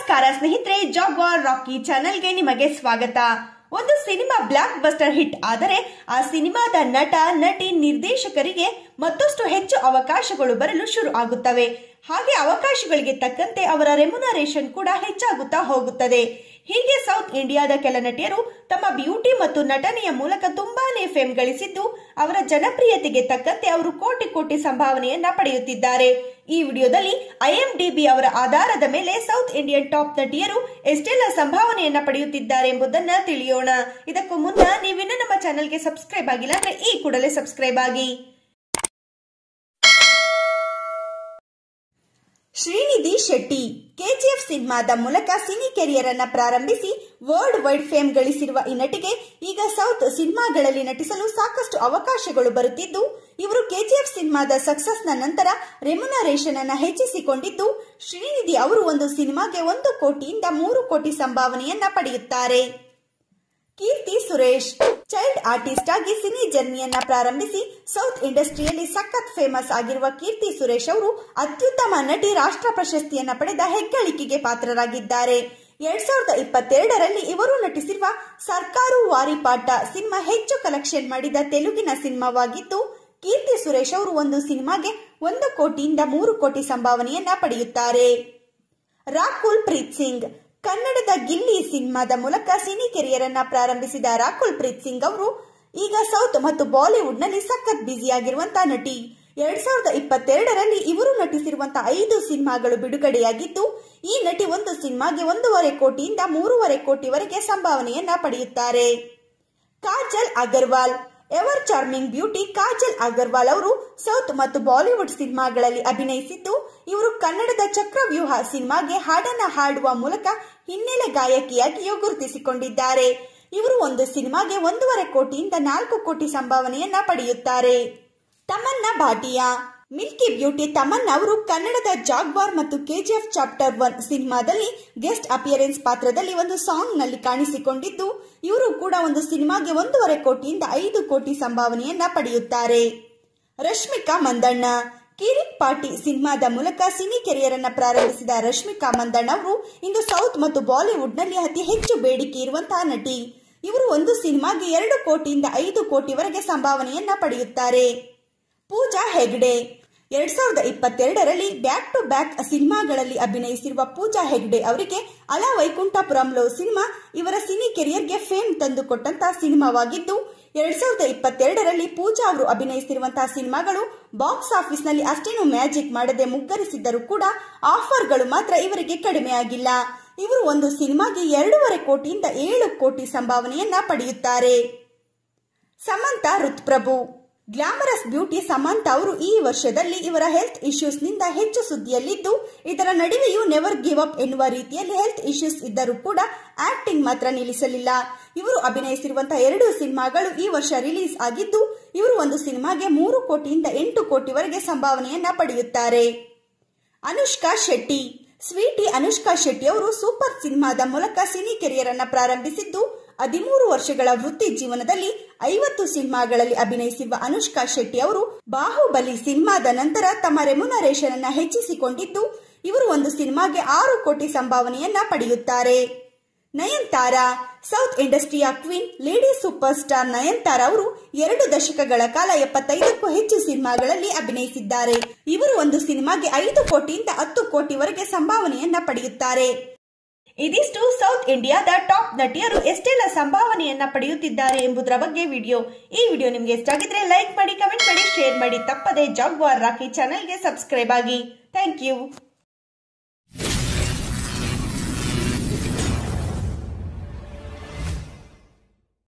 ನಮಸ್ಕಾರ ಸ್ನೇಹಿತರೆ ಜಾಗ್ವಾರ್ ರಾಕಿ ಚಾನೆಲ್ಗೆ ನಿಮಗೆ ಸ್ವಾಗತ ಒಂದು ಸಿನಿಮಾ ಬ್ಲಾಕ್ ಬಸ್ಟರ್ ಹಿಟ್ ಆದರೆ ಆ ಸಿನಿಮಾದ ನಟ ನಟಿ ನಿರ್ದೇಶಕರಿಗೆ ಮತ್ತಷ್ಟು ಹೆಚ್ಚು ಅವಕಾಶಗಳು ಬರಲು ಶುರು ಆಗುತ್ತವೆ ಹಾಗೆ ಅವಕಾಶಗಳಿಗೆ ತಕ್ಕಂತೆ ಅವರ ರೆಮ್ಯುನರೇಷನ್ ಕೂಡ ಹೆಚ್ಚಾಗುತ್ತಾ ಹೋಗುತ್ತದೆ ಹೀಗೆ ಸೌತ್ ಇಂಡಿಯಾದ ಕೆಲ ನಟಿಯರು ತಮ್ಮ ಬ್ಯೂಟಿ ಮತ್ತು ನಟನೆಯ ಮೂಲಕ ತುಂಬಾನೇ ಫೇಮ್ ಗಳಿಸಿದ್ದು ಅವರ ಜನಪ್ರಿಯತೆಗೆ ತಕ್ಕಂತೆ ಅವರು ಕೋಟಿ ಕೋಟಿ ಸಂಭಾವನೆಯನ್ನ ಪಡೆಯುತ್ತಿದ್ದಾರೆ ಈ ವಿಡಿಯೋದಲ್ಲಿ ಐಎಂಡಿಬಿ ಅವರ ಆಧಾರದ ಮೇಲೆ ಸೌತ್ ಇಂಡಿಯನ್ ಟಾಪ್ ನಟಿಯರು ಎಷ್ಟೆಲ್ಲ ಸಂಭಾವನೆಯನ್ನ ಪಡೆಯುತ್ತಿದ್ದಾರೆ ಎಂಬುದನ್ನ ತಿಳಿಯೋಣ ಇದಕ್ಕೂ ಮುನ್ನ ನೀವಿನ್ನ ನಮ್ಮ ಚಾನೆಲ್ಗೆ ಸಬ್ಸ್ಕ್ರೈಬ್ ಆಗಿಲ್ಲ ಅಂದ್ರೆ ಈ ಕೂಡಲೇ ಸಬ್ಸ್ಕ್ರೈಬ್ ಆಗಿ ಶ್ರೀನಿಧಿ ಶೆಟ್ಟಿ ಕೆಜಿಎಫ್ ಸಿನಿಮಾದ ಮೂಲಕ ಸಿನಿ ಕೆರಿಯರ್ ಅನ್ನ ಪ್ರಾರಂಭಿಸಿ ವರ್ಲ್ಡ್ ವೈಡ್ ಫೇಮ್ ಗಳಿಸಿರುವ ಈ ನಟಿಗೆ ಈಗ ಸೌತ್ ಸಿನಿಮಾಗಳಲ್ಲಿ ನಟಿಸಲು ಸಾಕಷ್ಟು ಅವಕಾಶಗಳು ಬರುತ್ತಿದ್ದು ಇವರು ಕೆಜಿಎಫ್ ಸಿನಿಮಾದ ಸಕ್ಸಸ್ ನ ನಂತರ ರೆಮ್ಯುನರೇಷನ್ ಅನ್ನ ಹೆಚ್ಚಿಸಿಕೊಂಡಿದ್ದು ಶ್ರೀನಿಧಿ ಅವರು ಒಂದು ಸಿನಿಮಾಗೆ ಒಂದು ಕೋಟಿಯಿಂದ ಮೂರು ಕೋಟಿ ಸಂಭಾವನೆಯನ್ನ ಪಡೆಯುತ್ತಾರೆ ಕೀರ್ತಿ ಸುರೇಶ್ ಚೈಲ್ಡ್ ಆರ್ಟಿಸ್ಟ್ ಆಗಿ ಸಿನಿ ಜರ್ನಿಯನ್ನ ಪ್ರಾರಂಭಿಸಿ ಸೌತ್ ಇಂಡಸ್ಟ್ರಿಯಲ್ಲಿ ಸಖತ್ ಫೇಮಸ್ ಆಗಿರುವ ಕೀರ್ತಿ ಸುರೇಶ್ ಅವರು ಅತ್ಯುತ್ತಮ ನಟಿ ರಾಷ್ಟ್ರ ಪ್ರಶಸ್ತಿಯನ್ನ ಪಡೆದ ಹೆಗ್ಗಳಿಕೆಗೆ ಪಾತ್ರರಾಗಿದ್ದಾರೆ ಎರಡ್ ಸಾವಿರದ ಇಪ್ಪತ್ತೆರಡರಲ್ಲಿ ಇವರು ನಟಿಸಿರುವ ಸರ್ಕಾರು ವಾರಿಪಾಟ ಸಿನಿಮಾ ಹೆಚ್ಚು ಕಲೆಕ್ಷನ್ ಮಾಡಿದ ತೆಲುಗಿನ ಸಿನಿಮಾವಾಗಿದ್ದು ಕೀರ್ತಿ ಸುರೇಶ್ ಅವರು ಒಂದು ಸಿನಿಮಾಗೆ ಒಂದು ಕೋಟಿಯಿಂದ ಮೂರು ಕೋಟಿ ಸಂಭಾವನೆಯನ್ನ ಪಡೆಯುತ್ತಾರೆ ರಾಕುಲ್ ಪ್ರೀತ್ ಸಿಂಗ್ ಕನ್ನಡದ ಗಿಲ್ಲಿ ಸಿನಿಮಾದ ಮೂಲಕ ಸಿನಿ ಕೆರಿಯರ್ ಅನ್ನ ಪ್ರಾರಂಭಿಸಿದ ರಾಕುಲ್ ಪ್ರೀತ್ ಸಿಂಗ್ ಅವರು ಈಗ ಸೌತ್ ಮತ್ತು ಬಾಲಿವುಡ್ ನಲ್ಲಿ ಸಖತ್ ಬ್ಯುಸಿಯಾಗಿರುವಂತಹ ನಟಿ ಎರಡ್ ಸಾವಿರದ ಇಪ್ಪತ್ತೆರಡರಲ್ಲಿ ಇವರು ನಟಿಸಿರುವಂತಹ ಐದು ಸಿನಿಮಾಗಳು ಬಿಡುಗಡೆಯಾಗಿದ್ದು ಈ ನಟಿ ಒಂದು ಸಿನಿಮಾಗೆ ಒಂದೂವರೆ ಕೋಟಿಯಿಂದ ಮೂರುವರೆ ಕೋಟಿವರೆಗೆ ಸಂಭಾವನೆಯನ್ನ ಪಡೆಯುತ್ತಾರೆ Kajal Aggarwal ever charming beauty Kajal Aggarwal ಅವರು ಸೌತ್ ಮತ್ತು ಬಾಲಿವುಡ್ ಸಿನಿಮಾಗಳಲ್ಲಿ ಅಭಿನಯಿಸಿದ್ದು ಇವರು ಕನ್ನಡದ ಚಕ್ರವ್ಯೂಹ ಸಿನಿಮಾಗೆ ಹಾಡನ್ನ ಹಾಡುವ ಮೂಲಕ ಹಿನ್ನೆಲೆ ಗಾಯಕಿಯಾಗಿಯೂ ಗುರುತಿಸಿಕೊಂಡಿದ್ದಾರೆ ಇವರು ಒಂದು ಸಿನಿಮಾಗೆ ಒಂದೂವರೆ ಕೋಟಿಯಿಂದ ನಾಲ್ಕು ಕೋಟಿ ಸಂಭಾವನೆಯನ್ನ ಪಡೆಯುತ್ತಾರೆ ತಮನ್ನಾ ಭಾಟಿಯಾ ಮಿಲ್ಕಿ ಬ್ಯೂಟಿ ತಮನ್ನಾ ಅವರು ಕನ್ನಡದ ಜಾಗ್ವಾರ್ ಮತ್ತು ಕೆಜಿಎಫ್ ಚಾಪ್ಟರ್ ಒನ್ ಸಿನಿಮಾದಲ್ಲಿ ಗೆಸ್ಟ್ ಅಪಿಯರೆನ್ಸ್ ಪಾತ್ರದಲ್ಲಿ ಒಂದು ಸಾಂಗ್ ನಲ್ಲಿ ಕಾಣಿಸಿಕೊಂಡಿದ್ದು ಇವರು ಕೂಡ ಒಂದು ಸಿನಿಮಾಗೆ ಒಂದೂವರೆ ಕೋಟಿಯಿಂದ ಐದು ಕೋಟಿ ಸಂಭಾವನೆಯನ್ನ ಪಡೆಯುತ್ತಾರೆ ರಶ್ಮಿಕಾ ಮಂದಣ್ಣ ಕಿರಿಕ್ ಪಾರ್ಟಿ ಸಿನಿಮಾದ ಮೂಲಕ ಸಿನಿ ಕೆರಿಯರ್ ಅನ್ನ ಪ್ರಾರಂಭಿಸಿದ ರಶ್ಮಿಕಾ ಮಂದಣ್ಣ ಅವರು ಇಂದು ಸೌತ್ ಮತ್ತು ಬಾಲಿವುಡ್ ನಲ್ಲಿ ಅತಿ ಹೆಚ್ಚು ಬೇಡಿಕೆ ಇರುವಂತಹ ನಟಿ ಇವರು ಒಂದು ಸಿನಿಮಾಗೆ ಎರಡು ಕೋಟಿಯಿಂದ ಐದು ಕೋಟಿವರೆಗೆ ಸಂಭಾವನೆಯನ್ನ ಪಡೆಯುತ್ತಾರೆ ಪೂಜಾ ಹೆಗ್ಡೆ ಎರಡ್ ಸಾವಿರದ ಇಪ್ಪತ್ತೆರಡರಲ್ಲಿ ಬ್ಯಾಕ್ ಟು ಬ್ಯಾಕ್ ಸಿನಿಮಾಗಳಲ್ಲಿ ಅಭಿನಯಿಸಿರುವ ಪೂಜಾ ಹೆಗ್ಡೆ ಅವರಿಗೆ ಅಲ ವೈಕುಂಠಪುರಂಲೋ ಸಿನಿಮಾ ಇವರ ಸಿನಿ ಕೆರಿಯರ್ಗೆ ಫೇಮ್ ತಂದುಕೊಟ್ಟಂತಹ ಸಿನಿಮಾವಾಗಿದ್ದು ಎರಡ್ ಸಾವಿರದ ಇಪ್ಪತ್ತೆರಡರಲ್ಲಿ ಪೂಜಾ ಅವರು ಅಭಿನಯಿಸಿರುವಂತಹ ಸಿನಿಮಾಗಳು ಬಾಕ್ಸ್ ಆಫೀಸ್ ನಲ್ಲಿ ಅಷ್ಟೇನು ಮ್ಯಾಜಿಕ್ ಮಾಡದೆ ಮುಗ್ಗರಿಸಿದ್ದರೂ ಕೂಡ ಆಫರ್ಗಳು ಮಾತ್ರ ಇವರಿಗೆ ಕಡಿಮೆಯಾಗಿಲ್ಲ ಇವರು ಒಂದು ಸಿನಿಮಾಗೆ ಎರಡೂವರೆ ಕೋಟಿಯಿಂದ ಏಳು ಕೋಟಿ ಸಂಭಾವನೆಯನ್ನ ಪಡೆಯುತ್ತಾರೆ ಸಮಂತ ಋತ್ಪ್ರಭು ಗ್ಲಾಮರಸ್ ಬ್ಯೂಟಿ ಸಮಂತ ಅವರು ಈ ವರ್ಷದಲ್ಲಿ ಇವರ ಹೆಲ್ತ್ ಇಶ್ಯೂಸ್ ನಿಂದ ಹೆಚ್ಚು ಸುದ್ದಿಯಲ್ಲಿದ್ದು ಇದರ ನಡುವೆಯೂ ನೆವರ್ ಗಿವ್ ಅಪ್ ಎನ್ನುವ ರೀತಿಯಲ್ಲಿ ಹೆಲ್ತ್ ಇಶ್ಯೂಸ್ ಇದ್ದರೂ ಕೂಡ ಆಕ್ಟಿಂಗ್ ಮಾತ್ರ ನಿಲ್ಲಿಸಲಿಲ್ಲ ಇವರು ಅಭಿನಯಿಸಿರುವಂತಹ ಎರಡು ಸಿನಿಮಾಗಳು ಈ ವರ್ಷ ರಿಲೀಸ್ ಆಗಿದ್ದು ಇವರು ಒಂದು ಸಿನಿಮಾಗೆ ಮೂರು ಕೋಟಿಯಿಂದ ಎಂಟು ಕೋಟಿವರೆಗೆ ಸಂಭಾವನೆಯನ್ನ ಪಡೆಯುತ್ತಾರೆ ಅನುಷ್ಕಾ ಶೆಟ್ಟಿ ಸ್ವೀಟಿ ಅನುಷ್ಕಾ ಶೆಟ್ಟಿ ಅವರು ಸೂಪರ್ ಸಿನಿಮಾದ ಮೂಲಕ ಸಿನಿ ಕೆರಿಯರ್ ಅನ್ನ ಪ್ರಾರಂಭಿಸಿದ್ದು ಹದಿಮೂರು ವರ್ಷಗಳ ವೃತ್ತಿ ಜೀವನದಲ್ಲಿ ಐವತ್ತು ಸಿನಿಮಾಗಳಲ್ಲಿ ಅಭಿನಯಿಸಿರುವ ಅನುಷ್ಕಾ ಶೆಟ್ಟಿ ಅವರು ಬಾಹುಬಲಿ ಸಿನಿಮಾದ ನಂತರ ತಮ್ಮ ರೆಮ್ಯುನರೇಷನ್ ಅನ್ನ ಹೆಚ್ಚಿಸಿಕೊಂಡಿದ್ದು ಇವರು ಒಂದು ಸಿನಿಮಾಗೆ ಆರು ಕೋಟಿ ಸಂಭಾವನೆಯನ್ನ ಪಡೆಯುತ್ತಾರೆ ನಯನ್ತಾರಾ ಸೌತ್ ಇಂಡಸ್ಟ್ರಿಯ queen lady super star Nayanthara ಅವರು ಎರಡು ದಶಕಗಳ ಕಾಲ ಎಪ್ಪತ್ತೈದಕ್ಕೂ ಹೆಚ್ಚು ಸಿನಿಮಾಗಳಲ್ಲಿ ಅಭಿನಯಿಸಿದ್ದಾರೆ ಇವರು ಒಂದು ಸಿನಿಮಾಗೆ ಐದು ಕೋಟಿಯಿಂದ ಹತ್ತು ಕೋಟಿವರೆಗೆ ಸಂಭಾವನೆಯನ್ನ ಪಡೆಯುತ್ತಾರೆ ಇದಿಷ್ಟು ಸೌತ್ ಇಂಡಿಯಾದ ಟಾಪ್ ನಟಿಯರು ಎಷ್ಟೆಲ್ಲ ಸಂಭಾವನೆಯನ್ನ ಪಡೆಯುತ್ತಿದ್ದಾರೆ ಎಂಬುದರ ಬಗ್ಗೆ ವಿಡಿಯೋ ಈ ವಿಡಿಯೋ ನಿಮ್ಗೆ ಇಷ್ಟ ಆಗಿದ್ರೆ ಲೈಕ್ ಮಾಡಿ ಕಮೆಂಟ್ ಮಾಡಿ ಶೇರ್ ಮಾಡಿ ತಪ್ಪದೆ ಜಾಗ್ವಾರ್ ರಾಕಿ ಚಾನೆಲ್ಗೆ ಸಬ್ಸ್ಕ್ರೈಬ್ ಆಗಿ ಥ್ಯಾಂಕ್ ಯು